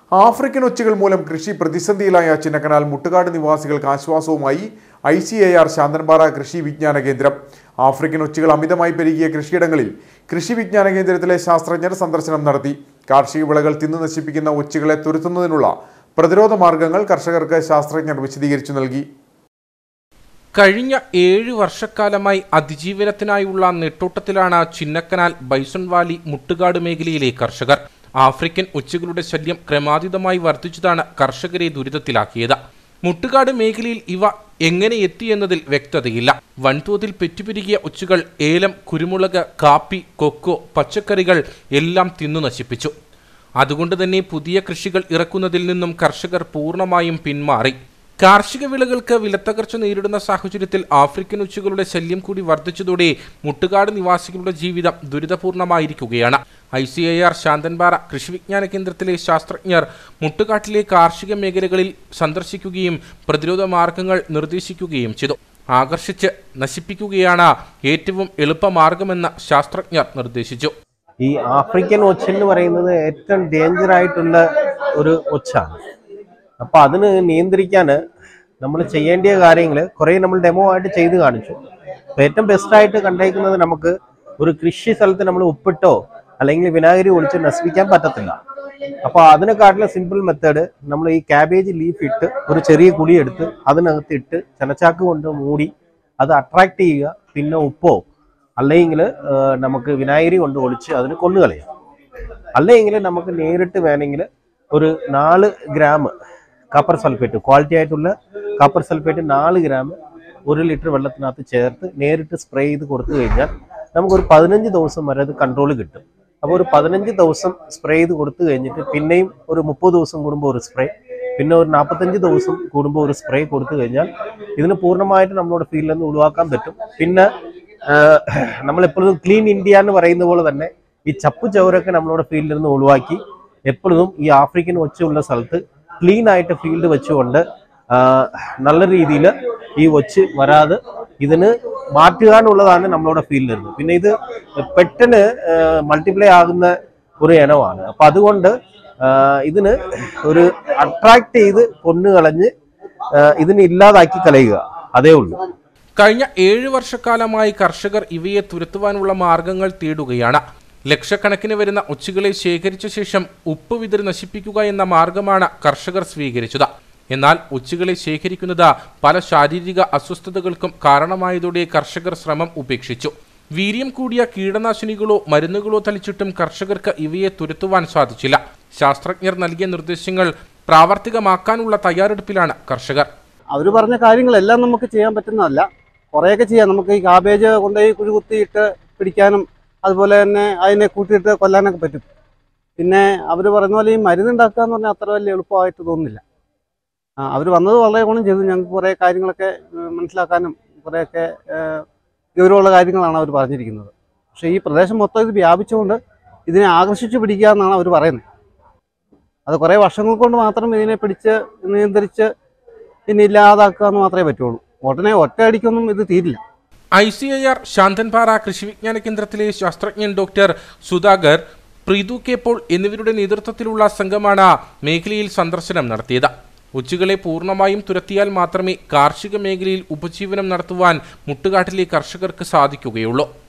African ഒച്ചുകൾ മൂലം കൃഷി പ്രതിസന്ധിയിലായ ചിന്നക്കനാൽ മുട്ടുകാട് നിവാസികൾക്ക് ആശ്വാസവുമായി I C A R Santhanpara Krishi Vijnana കേന്ദ്രം ആഫ്രിക്കൻ ഒച്ചുകൾ അമിതമായി പെരുകിയ കൃഷിയിടങ്ങളിൽ കൃഷി വിജ്ഞാന കേന്ദ്രത്തിലെ ശാസ്ത്രജ്ഞർ സന്ദർശനം നടത്തി കാർഷിക വിളകൾ തിന്നു നശിപ്പിക്കുന്ന ഒച്ചുകളെ തുരത്തുന്നതിനുള്ള പ്രതിരോധ മാർഗങ്ങൾ കർഷകർക്ക് ശാസ്ത്രജ്ഞർ വിശദീകരിച്ചു നൽകി കഴിഞ്ഞ ഏഴ് വർഷക്കാലമായി അതിജീവനത്തിനായുള്ള നെട്ടോട്ടത്തിലാണ് ചിന്നക്കനാൽ ബൈസൺ വാലി മുട്ടുകാട് മേഖലയിലെ കർഷകർ ആഫ്രിക്കൻ ഒച്ചുകളുടെ ശല്യം ക്രമാതീതമായി വർദ്ധിച്ചതാണ് കർഷകരെ ദുരിതത്തിലാക്കിയത് മുട്ടുകാട് മേഖലയിൽ ഇവ എങ്ങനെ എത്തിയെന്നതിൽ വ്യക്തതയില്ല വൻതോതിൽ പെറ്റുപിരുകിയ ഒച്ചുകൾ ഏലം കുരുമുളക് കാപ്പി കൊക്കോ പച്ചക്കറികൾ എല്ലാം തിന്നു നശിപ്പിച്ചു അതുകൊണ്ട് തന്നെ പുതിയ കൃഷികൾ ഇറക്കുന്നതിൽ നിന്നും കർഷകർ പൂർണ്ണമായും പിന്മാറി കാർഷിക വിളകൾക്ക് വിലത്തകർച്ച നേരിടുന്ന സാഹചര്യത്തിൽ ആഫ്രിക്കൻ ഉച്ചകളുടെ ശല്യം കൂടി വർദ്ധിച്ചതോടെ മുട്ടുകാട് നിവാസികളുടെ ജീവിതം ദുരിതപൂർണമായിരിക്കുകയാണ് I C I R Santhanpara Krishi Vijnana കേന്ദ്രത്തിലെ ശാസ്ത്രജ്ഞർ മുട്ടുകാട്ടിലെ കാർഷിക മേഖലകളിൽ സന്ദർശിക്കുകയും പ്രതിരോധ മാർഗങ്ങൾ നിർദ്ദേശിക്കുകയും ചെയ്തു ആകർഷിച്ച് നശിപ്പിക്കുകയാണ് ഏറ്റവും എളുപ്പമാർഗമെന്ന് ശാസ്ത്രജ്ഞർ നിർദ്ദേശിച്ചു ഈ ആഫ്രിക്കൻ ഒച്ച എന്ന് പറയുന്നത് ഏറ്റവും ഡേഞ്ചർ ആയിട്ടുള്ള ഒരു ഒച്ചാണ് അപ്പൊ അതിന് നിയന്ത്രിക്കാൻ നമ്മൾ ചെയ്യേണ്ട കാര്യങ്ങൾ കുറെ നമ്മൾ ഡെമോ ആയിട്ട് ചെയ്ത് കാണിച്ചു അപ്പൊ ഏറ്റവും ബെസ്റ്റ് ആയിട്ട് കണ്ടേക്കുന്നത് നമുക്ക് ഒരു കൃഷി സ്ഥലത്ത് നമ്മൾ ഉപ്പിട്ടോ അല്ലെങ്കിൽ വിനാഗിരി ഒഴിച്ച് നശിപ്പിക്കാൻ പറ്റത്തില്ല അപ്പൊ അതിനെക്കാട്ടിലും സിമ്പിൾ മെത്തേഡ് നമ്മൾ ഈ ക്യാബേജ് ലീഫ് ഇട്ട് ഒരു ചെറിയ കുഴി എടുത്ത് അതിനകത്ത് ഇട്ട് ചനച്ചാക്ക് കൊണ്ട് മൂടി അത് അട്രാക്ട് ചെയ്യുക പിന്നെ ഉപ്പോ അല്ലെങ്കിൽ നമുക്ക് വിനാഗിരി കൊണ്ട് ഒളിച്ച് അതിന് കൊന്നുകളയാം അല്ലെങ്കിൽ നമുക്ക് നേരിട്ട് വേണമെങ്കിൽ ഒരു നാല് ഗ്രാം കാപ്പർ സൾഫേറ്റ് ക്വാളിറ്റി ആയിട്ടുള്ള കാപ്പർ സൾഫേറ്റ് നാല് ഗ്രാം ഒരു ലിറ്റർ വെള്ളത്തിനകത്ത് ചേർത്ത് നേരിട്ട് സ്പ്രേ ചെയ്ത് കൊടുത്തു കഴിഞ്ഞാൽ നമുക്കൊരു പതിനഞ്ച് ദിവസം വരെ അത് കൺട്രോൾ കിട്ടും അപ്പോൾ ഒരു പതിനഞ്ച് ദിവസം സ്പ്രേ ചെയ്ത് കൊടുത്തു കഴിഞ്ഞിട്ട് പിന്നെയും ഒരു മുപ്പത് ദിവസം കൂടുമ്പോൾ ഒരു സ്പ്രേ പിന്നെ ഒരു നാൽപ്പത്തഞ്ച് ദിവസം കൂടുമ്പോൾ ഒരു സ്പ്രേ കൊടുത്തു കഴിഞ്ഞാൽ ഇതിന് പൂർണ്ണമായിട്ട് നമ്മളോട് ഫീൽഡിൽ നിന്ന് ഒഴിവാക്കാൻ പറ്റും പിന്നെ നമ്മളെപ്പോഴും ക്ലീൻ ഇന്ത്യ എന്ന് പറയുന്ന പോലെ തന്നെ ഈ ചപ്പു ചവറൊക്കെ നമ്മളോട് ഫീൽഡിൽ നിന്ന് ഒഴിവാക്കി എപ്പോഴും ഈ ആഫ്രിക്കൻ ഒച്ചുള്ള സ്ഥലത്ത് ക്ലീൻ ആയിട്ട് ഫീൽഡ് വെച്ചുകൊണ്ട് ആ, നല്ല രീതിയിൽ ഈ ഒച്ച് വരാതെ ഇതിന് മാറ്റുക എന്നുള്ളതാണ് നമ്മളോട് ഫീൽഡിൽ ഇരുന്നത് പിന്നെ ഇത് പെട്ടെന്ന് മൾട്ടിപ്ലൈ ആകുന്ന ഒരു ഇനമാണ് അപ്പൊ അതുകൊണ്ട് ആ, ഇതിന് ഒരു അട്രാക്ട് ചെയ്ത് കൊന്നു കളഞ്ഞ് ആ, ഇതിനെ ഇല്ലാതാക്കി കളയുക അതേ ഉള്ളൂ കഴിഞ്ഞ ഏഴ് വർഷക്കാലമായി കർഷകർ ഇവയെ തുരത്തുവാനുള്ള മാർഗങ്ങൾ തേടുകയാണ് ലക്ഷക്കണക്കിന് വരുന്ന ഒച്ചുകളെ ശേഖരിച്ച ശേഷം ഉപ്പ് വിതറി നശിപ്പിക്കുക എന്ന മാർഗമാണ് കർഷകർ സ്വീകരിച്ചത് എന്നാൽ ഒച്ചുകളെ ശേഖരിക്കുന്നത് പല ശാരീരിക അസ്വസ്ഥതകൾക്കും കാരണമായതോടെ കർഷകർ ശ്രമം ഉപേക്ഷിച്ചു വീര്യം കൂടിയ കീടനാശിനികളോ മരുന്നുകളോ തളിച്ചിട്ടും കർഷകർക്ക് ഇവയെ തുരത്തുവാൻ സാധിച്ചില്ല ശാസ്ത്രജ്ഞർ നൽകിയ നിർദ്ദേശങ്ങൾ പ്രാവർത്തികമാക്കാനുള്ള തയ്യാറെടുപ്പിലാണ് കർഷകർ അവർ പറഞ്ഞ കാര്യങ്ങളെല്ലാം നമുക്ക് ചെയ്യാൻ പറ്റുന്നതല്ല കുറേയൊക്കെ ചെയ്യാം നമുക്ക് ഈ കാബേജ് കൊണ്ടുപോയി കുഴി കുത്തിയിട്ട് പിടിക്കാനും അതുപോലെ തന്നെ അതിനെ കൂട്ടിയിട്ട് കൊല്ലാനൊക്കെ പറ്റും പിന്നെ അവർ പറയുന്ന പോലെ ഈ മരുന്നുണ്ടാക്കുക എന്ന് പറഞ്ഞാൽ അത്ര വലിയ എളുപ്പമായിട്ട് തോന്നുന്നില്ല അവർ വന്നത് വളരെ ഗുണം ചെയ്തു ഞങ്ങൾക്ക് കുറേ കാര്യങ്ങളൊക്കെ ഏഹ്, മനസ്സിലാക്കാനും കുറേയൊക്കെ ഏഹ്, ഗൗരവമുള്ള കാര്യങ്ങളാണ് അവർ പറഞ്ഞിരിക്കുന്നത് പക്ഷേ ഈ പ്രദേശം മൊത്തം ഇത് വ്യാപിച്ചുകൊണ്ട് ഇതിനെ ആകർഷിച്ച് പിടിക്കുക എന്നാണ് അവർ പറയുന്നത് അത് കുറേ വർഷങ്ങൾ കൊണ്ട് മാത്രം ഇതിനെ പിടിച്ച് നിയന്ത്രിച്ച് പിന്നെ ഇല്ലാതാക്കുക എന്ന് മാത്രമേ പറ്റുള്ളൂ ഉടനെ ഒറ്റയടിക്കൊന്നും ഇത് തീരില്ല I C I R Santhanpara Krishi Vijnana കേന്ദ്രത്തിലെ ശാസ്ത്രജ്ഞൻ doctor Sudhakar Preethu K Paul എന്നിവരുടെ നേതൃത്വത്തിലുള്ള സംഘമാണ് മേഖലയിൽ സന്ദർശനം നടത്തിയത് ഉച്ചകളെ പൂർണ്ണമായും തുരത്തിയാൽ മാത്രമേ കാർഷിക മേഖലയിൽ ഉപജീവനം നടത്തുവാൻ മുട്ടുകാട്ടിലെ കർഷകർക്ക് സാധിക്കുകയുള്ളൂ